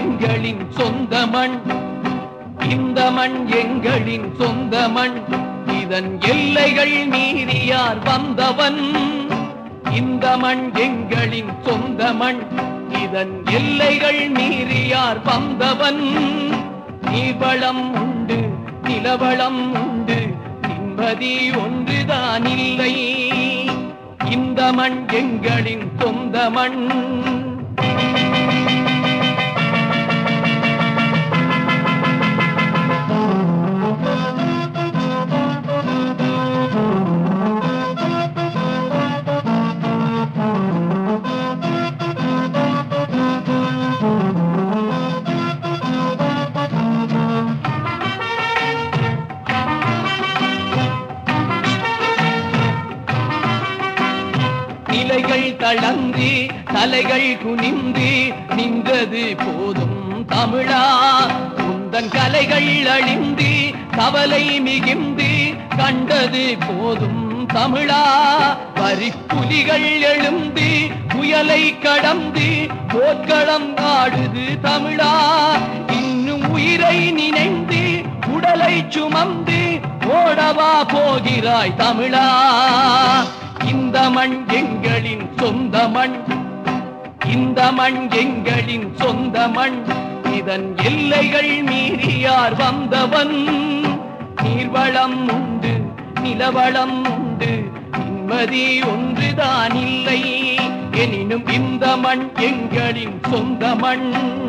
எங்களின் சொந்த மண் இந்த மண் எங்களின் சொந்த மண் இதன் எல்லைகள் மீறியார் வந்தவன் இந்த மண் எங்களின் சொந்த மண் இதன் எல்லைகள் மீறியார் வந்தவன் நீர்வளம் உண்டு நிலவளம் உண்டு நிம்மதி ஒன்றுதான் இல்லை இந்த மண் எங்களின் சொந்த மண் நிலைகள் தளர்ந்து தலைகள் குனிந்து நின்றது போதும் தமிழா உந்தன் கலைகள் அழிந்து கவலை மிகுந்து கண்டது போதும் தமிழா வரிப்புலிகள் எழுந்து புயலை கடந்து போர்க்களம் ஆடுது தமிழா இன்னும் உயிரை நினைந்து உடலை சுமந்து ஓடவா போகிறாய் தமிழா இந்த மண் எங்களின் சொந்த மண் இந்த மண் எங்களின் சொந்த மண் இதன் எல்லைகள் மீறியார் வந்தவன் நீர்வளம் உண்டு நிலவளம் உண்டு நிம்மதி ஒன்றுதான் இல்லை எனினும் இந்த மண் எங்களின் சொந்த மண்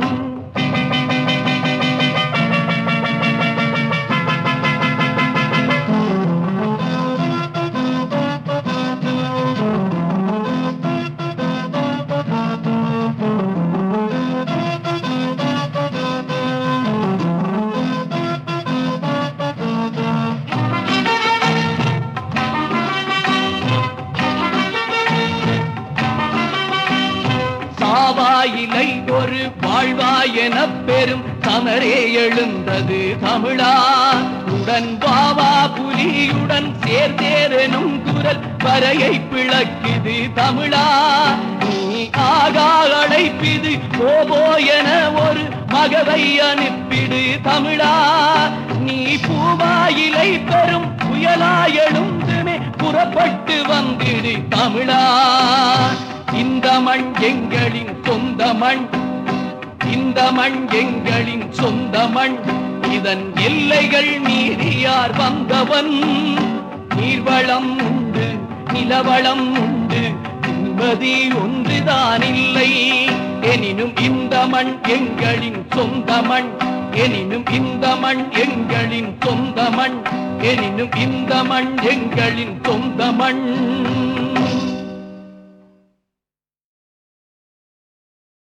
சாவாயிலை ஒரு வாழ்வா என பெரும் சமரே எழுந்தது தமிழா உடன் பாவா புலியுடன் சேர்ந்தேரெனும் குரல் வரையை பிளக்குது தமிழா நீ ஆகா அழைப்பிது போபோ என ஒரு மகவை அனுப்பிடு தமிழா நீ பூவாயிலை பெரும் புயலா எழுந்துமே புறப்பட்டு வந்திடு தமிழா இந்த மண் எங்களின் சொந்த மண் இந்த மண் எங்களின் சொந்த மண் இதன் எல்லைகள் மீறியார் வந்தவன் நீர்வளம் உண்டு நிலவளம் உண்டு நிம்மதி ஒன்றுதான் இல்லை எனினும் இந்த மண் எங்களின் சொந்த மண் எனினும் இந்த மண் எங்களின் சொந்த மண் எனினும் இந்த மண் எங்களின் சொந்த மண்